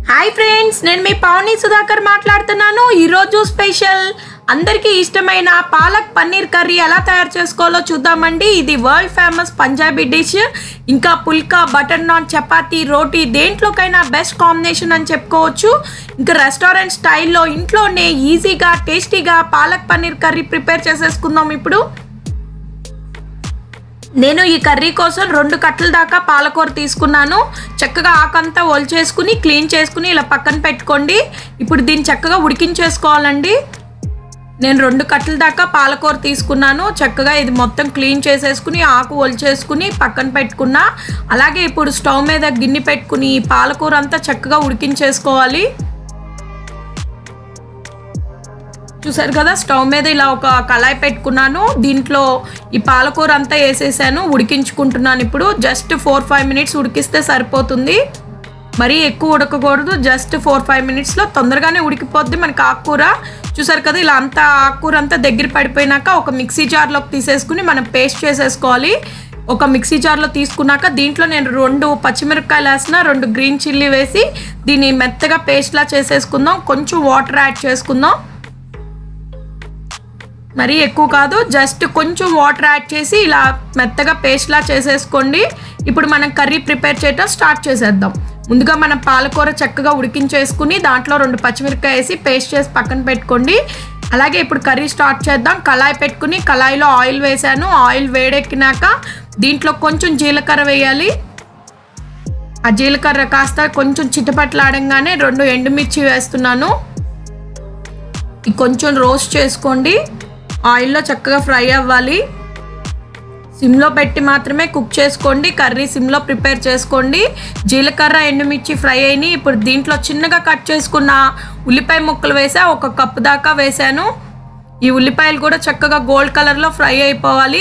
hi friends నేను మీ పావని సుధాకర్ మాట్లాడుతున్నాను ఈరోజు స్పెషల్ అందరికీ ఇష్టమైన పాలక్ పన్నీర్ కర్రీ ఎలా తయారు చేసుకోవాలో చూద్దామండి ఇది వరల్డ్ ఫేమస్ పంజాబీ డిష్ ఇంకా పుల్కా బటర్ నాన్ చపాతీ రోటీ దేంట్లోకైనా బెస్ట్ కాంబినేషన్ అని చెప్పుకోవచ్చు ఇంకా రెస్టారెంట్ స్టైల్లో ఇంట్లోనే ఈజీగా టేస్టీగా పాలక్ పన్నీర్ కర్రీ ప్రిపేర్ చేసేసుకుందాం ఇప్పుడు నేను ఈ కర్రీ కోసం రెండు కట్టల దాకా పాలకూర తీసుకున్నాను చక్కగా ఆకంతా ఒలిచేసుకుని క్లీన్ చేసుకుని ఇలా పక్కన పెట్టుకోండి ఇప్పుడు దీన్ని చక్కగా ఉడికించేసుకోవాలండి నేను రెండు కట్టల దాకా పాలకూర తీసుకున్నాను చక్కగా ఇది మొత్తం క్లీన్ చేసేసుకుని ఆకు ఒలిచేసుకుని పక్కన పెట్టుకున్నా అలాగే ఇప్పుడు స్టవ్ మీద గిన్నె పెట్టుకుని ఈ పాలకూర అంతా చక్కగా ఉడికించేసుకోవాలి చూసారు కదా స్టవ్ మీద ఇలా ఒక కళాయి పెట్టుకున్నాను దీంట్లో ఈ పాలకూర అంతా వేసేసాను ఉడికించుకుంటున్నాను ఇప్పుడు జస్ట్ ఫోర్ ఫైవ్ మినిట్స్ ఉడికిస్తే సరిపోతుంది మరీ ఎక్కువ ఉడకకూడదు జస్ట్ ఫోర్ ఫైవ్ మినిట్స్లో తొందరగానే ఉడికిపోద్ది మనకి ఆకుకూర చూసారు కదా ఇలా అంతా ఆకుకూర అంతా దగ్గర పడిపోయినాక ఒక మిక్సీ జార్లోకి తీసేసుకుని మనం పేస్ట్ చేసేసుకోవాలి ఒక మిక్సీ జార్లో తీసుకున్నాక దీంట్లో నేను రెండు పచ్చిమిరపకాయలు వేసిన రెండు గ్రీన్ చిల్లీ వేసి దీన్ని మెత్తగా పేస్ట్లా చేసేసుకుందాం కొంచెం వాటర్ యాడ్ చేసుకుందాం మరీ ఎక్కువ కాదు జస్ట్ కొంచెం వాటర్ యాడ్ చేసి ఇలా మెత్తగా పేస్ట్లా చేసేసుకోండి ఇప్పుడు మనం కర్రీ ప్రిపేర్ చేయటం స్టార్ట్ చేసేద్దాం ముందుగా మనం పాలకూర చక్కగా ఉడికించేసుకుని దాంట్లో రెండు పచ్చిమిరపకాయ వేసి పేస్ట్ చేసి పక్కన పెట్టుకోండి అలాగే ఇప్పుడు కర్రీ స్టార్ట్ చేద్దాం కళాయి పెట్టుకుని కళాయిలో ఆయిల్ వేసాను ఆయిల్ వేడెక్కినాక దీంట్లో కొంచెం జీలకర్ర వేయాలి ఆ జీలకర్ర కాస్త కొంచెం చిటపట్లాడంగానే రెండు ఎండుమిర్చి వేస్తున్నాను ఇది కొంచెం రోస్ట్ చేసుకోండి ఆయిల్లో చక్కగా ఫ్రై అవ్వాలి సిమ్లో పెట్టి మాత్రమే కుక్ చేసుకోండి కర్రీ సిమ్లో ప్రిపేర్ చేసుకోండి జీలకర్ర ఎండుమిర్చి ఫ్రై అయినాయి ఇప్పుడు దీంట్లో చిన్నగా కట్ చేసుకున్న ఉల్లిపాయ ముక్కలు వేసా ఒక కప్పు దాకా వేసాను ఈ ఉల్లిపాయలు కూడా చక్కగా గోల్డ్ కలర్లో ఫ్రై అయిపోవాలి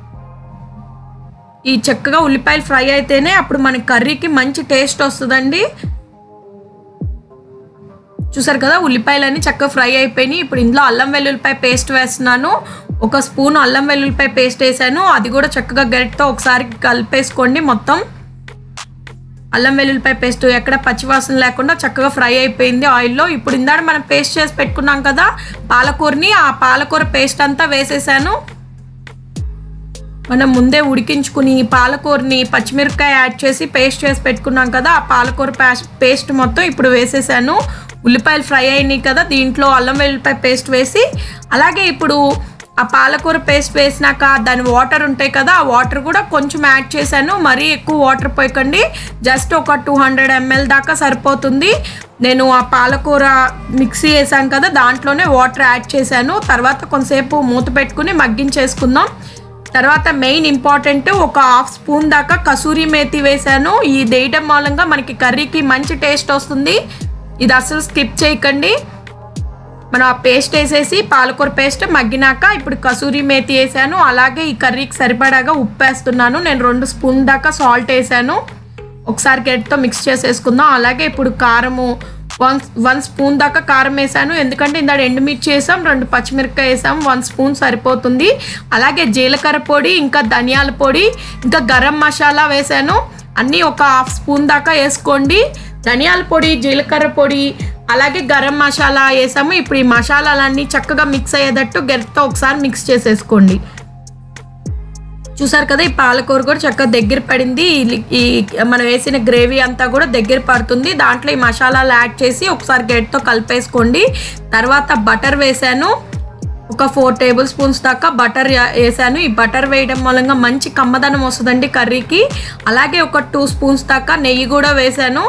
ఈ చక్కగా ఉల్లిపాయలు ఫ్రై అయితేనే అప్పుడు మన కర్రీకి మంచి టేస్ట్ వస్తుందండి చూసారు కదా ఉల్లిపాయలన్నీ చక్కగా ఫ్రై అయిపోయినాయి ఇప్పుడు ఇందులో అల్లం వెల్లుల్లిపాయ పేస్ట్ వేస్తున్నాను ఒక స్పూన్ అల్లం వెల్లుల్లిపాయ పేస్ట్ వేసాను అది కూడా చక్కగా గరిటతో ఒకసారి కలిపేసుకోండి మొత్తం అల్లం వెల్లుల్లిపాయ పేస్ట్ ఎక్కడ పచ్చివాసన లేకుండా చక్కగా ఫ్రై అయిపోయింది ఆయిల్లో ఇప్పుడు ఇందాక మనం పేస్ట్ చేసి పెట్టుకున్నాం కదా పాలకూరని ఆ పాలకూర పేస్ట్ అంతా వేసేసాను మనం ముందే ఉడికించుకుని పాలకూరని పచ్చిమిరపకాయ యాడ్ చేసి పేస్ట్ చేసి పెట్టుకున్నాం కదా ఆ పాలకూర పేస్ట్ మొత్తం ఇప్పుడు వేసేసాను ఉల్లిపాయలు ఫ్రై అయినాయి కదా దీంట్లో అల్లం వెల్లిపాయ పేస్ట్ వేసి అలాగే ఇప్పుడు ఆ పాలకూర పేస్ట్ వేసినాక దాని వాటర్ ఉంటాయి కదా ఆ వాటర్ కూడా కొంచెం యాడ్ చేశాను మరీ ఎక్కువ వాటర్ పోయకండి జస్ట్ ఒక టూ హండ్రెడ్ ఎంఎల్ దాకా సరిపోతుంది నేను ఆ పాలకూర మిక్సీ వేసాను కదా దాంట్లోనే వాటర్ యాడ్ చేశాను తర్వాత కొంతసేపు మూత పెట్టుకుని మగ్గించేసుకుందాం తర్వాత మెయిన్ ఇంపార్టెంట్ ఒక హాఫ్ స్పూన్ దాకా కసూరి మేతి వేసాను ఈ వేయటం మూలంగా మనకి కర్రీకి మంచి టేస్ట్ వస్తుంది ఇది అసలు స్కిప్ చేయకండి మనం ఆ పేస్ట్ వేసేసి పాలకూర పేస్ట్ మగ్గినాక ఇప్పుడు కసూరి మేతి వేసాను అలాగే ఈ కర్రీకి సరిపడాగా ఉప్పు వేస్తున్నాను నేను రెండు స్పూన్ దాకా సాల్ట్ వేసాను ఒకసారి గెట్తో మిక్స్ చేసేసుకుందాం అలాగే ఇప్పుడు కారము వన్ వన్ స్పూన్ దాకా కారం వేసాను ఎందుకంటే ఇందాక ఎండుమిర్చి వేసాం రెండు పచ్చిమిరపకాయ వేసాం వన్ స్పూన్ సరిపోతుంది అలాగే జీలకర్ర పొడి ఇంకా ధనియాల పొడి ఇంకా గరం మసాలా వేసాను అన్నీ ఒక హాఫ్ స్పూన్ దాకా వేసుకోండి ధనియాల పొడి జీలకర్ర పొడి అలాగే గరం మసాలా వేసాము ఇప్పుడు ఈ మసాలాలన్నీ చక్కగా మిక్స్ అయ్యేటట్టు గెరతో ఒకసారి మిక్స్ చేసేసుకోండి చూసారు కదా ఈ పాలకూర కూడా చక్కగా దగ్గర పడింది ఈ మనం వేసిన గ్రేవీ అంతా కూడా దగ్గర పడుతుంది దాంట్లో ఈ మసాలాలు యాడ్ చేసి ఒకసారి గెట్తో కలిపేసుకోండి తర్వాత బటర్ వేసాను ఒక ఫోర్ టేబుల్ స్పూన్స్ దాకా బటర్ వేసాను ఈ బటర్ వేయడం మూలంగా మంచి కమ్మదనం వస్తుందండి కర్రీకి అలాగే ఒక టూ స్పూన్స్ దాకా నెయ్యి కూడా వేసాను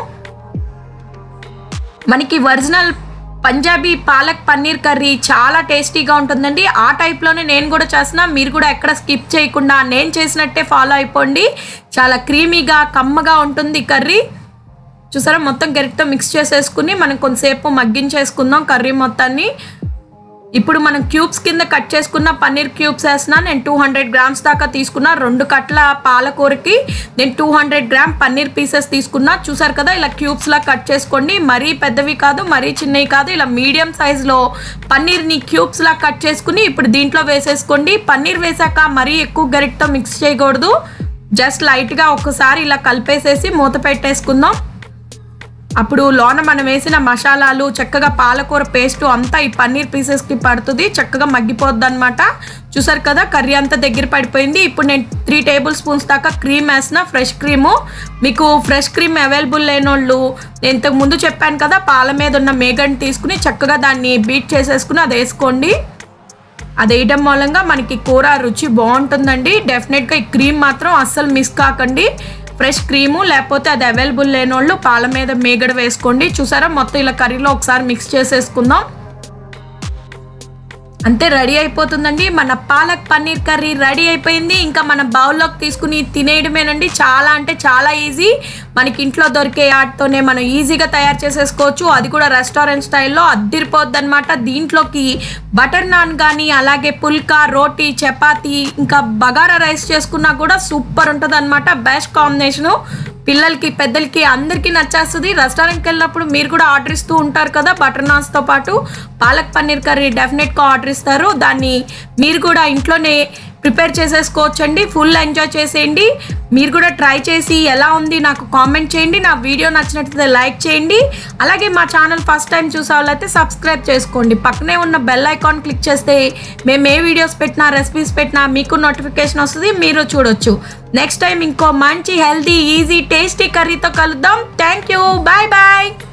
మనకి ఒరిజినల్ పంజాబీ పాలక్ పన్నీర్ కర్రీ చాలా టేస్టీగా ఉంటుందండి ఆ టైప్లోనే నేను కూడా చేసిన మీరు కూడా ఎక్కడ స్కిప్ చేయకుండా నేను చేసినట్టే ఫాలో అయిపోండి చాలా క్రీమీగా కమ్మగా ఉంటుంది కర్రీ చూసారా మొత్తం గరిటతో మిక్స్ చేసేసుకుని మనం కొంతసేపు మగ్గించేసుకుందాం కర్రీ మొత్తాన్ని ఇప్పుడు మనం క్యూబ్స్ కింద కట్ చేసుకున్న పన్నీర్ క్యూబ్స్ వేసిన నేను టూ హండ్రెడ్ గ్రామ్స్ దాకా తీసుకున్నా రెండు కట్ల పాలకూరకి నేను two hundred gram paneer pieces తీసుకున్నా చూసారు కదా ఇలా క్యూబ్స్లా కట్ చేసుకోండి మరీ పెద్దవి కాదు మరీ చిన్నవి కాదు ఇలా మీడియం సైజులో పన్నీర్ని క్యూబ్స్లా కట్ చేసుకుని ఇప్పుడు దీంట్లో వేసేసుకోండి పన్నీర్ వేసాక మరీ ఎక్కువ గరిటతో మిక్స్ చేయకూడదు జస్ట్ లైట్గా ఒకసారి ఇలా కలిపేసేసి మూత పెట్టేసుకుందాం అప్పుడు లోన మనం వేసిన మసాలాలు చక్కగా పాలకూర పేస్ట్ అంతా ఈ పన్నీర్ పీసెస్కి పడుతుంది చక్కగా మగ్గిపోద్ది అనమాట చూసారు కదా కర్రీ అంతా దగ్గర పడిపోయింది ఇప్పుడు నేను త్రీ టేబుల్ స్పూన్స్ దాకా క్రీమ్ వేసిన ఫ్రెష్ క్రీము మీకు ఫ్రెష్ క్రీమ్ అవైలబుల్ లేని వాళ్ళు నేను ఇంతకు ముందు చెప్పాను కదా పాల మీద ఉన్న మేగని తీసుకుని చక్కగా దాన్ని బీట్ చేసేసుకుని అది వేసుకోండి అది వేయడం మూలంగా మనకి కూర రుచి బాగుంటుందండి డెఫినెట్గా ఈ క్రీమ్ మాత్రం అస్సలు మిస్ కాకండి ఫ్రెష్ క్రీము లేకపోతే అది అవైలబుల్ లేని వాళ్ళు పాల మీద మేగడ వేసుకోండి చూసారా మొత్తం ఇలా కర్రీలో ఒకసారి మిక్స్ చేసేసుకుందాం అంతే రెడీ అయిపోతుందండి మన పాలక్ పన్నీర్ కర్రీ రెడీ అయిపోయింది ఇంకా మన బౌల్లోకి తీసుకుని తినేయడమేనండి చాలా అంటే చాలా ఈజీ మనకి ఇంట్లో దొరికే వాటితోనే మనం ఈజీగా తయారు చేసేసుకోవచ్చు అది కూడా రెస్టారెంట్ స్టైల్లో అద్దిరిపోద్ది అనమాట దీంట్లోకి బటర్ నాన్ కానీ అలాగే పుల్కా రోటీ చపాతీ ఇంకా బగారా రైస్ చేసుకున్నా కూడా సూపర్ ఉంటుంది అనమాట బెస్ట్ కాంబినేషను పిల్లలకి పెద్దలకి అందరికీ నచ్చేస్తుంది రెస్టారెంట్కి వెళ్ళినప్పుడు మీరు కూడా ఆర్డర్ ఇస్తూ ఉంటారు కదా బటర్ నాన్స్తో పాటు పాలక్ పన్నీర్ కర్రీ డెఫినెట్గా ఆర్డర్ ఇస్తారు దాన్ని మీరు కూడా ఇంట్లోనే ప్రిపేర్ చేసేసుకోవచ్చండి ఫుల్ ఎంజాయ్ చేసేయండి మీరు కూడా ట్రై చేసి ఎలా ఉంది నాకు కామెంట్ చేయండి నా వీడియో నచ్చినట్లయితే లైక్ చేయండి అలాగే మా ఛానల్ ఫస్ట్ టైం చూసే వాళ్ళైతే సబ్స్క్రైబ్ చేసుకోండి పక్కనే ఉన్న బెల్ ఐకాన్ క్లిక్ చేస్తే మేము ఏ వీడియోస్ పెట్టినా రెసిపీస్ పెట్టినా మీకు నోటిఫికేషన్ వస్తుంది మీరు చూడొచ్చు నెక్స్ట్ టైం ఇంకో మంచి హెల్తీ ఈజీ టేస్టీ కర్రీతో కలుద్దాం థ్యాంక్ యూ బాయ్ బాయ్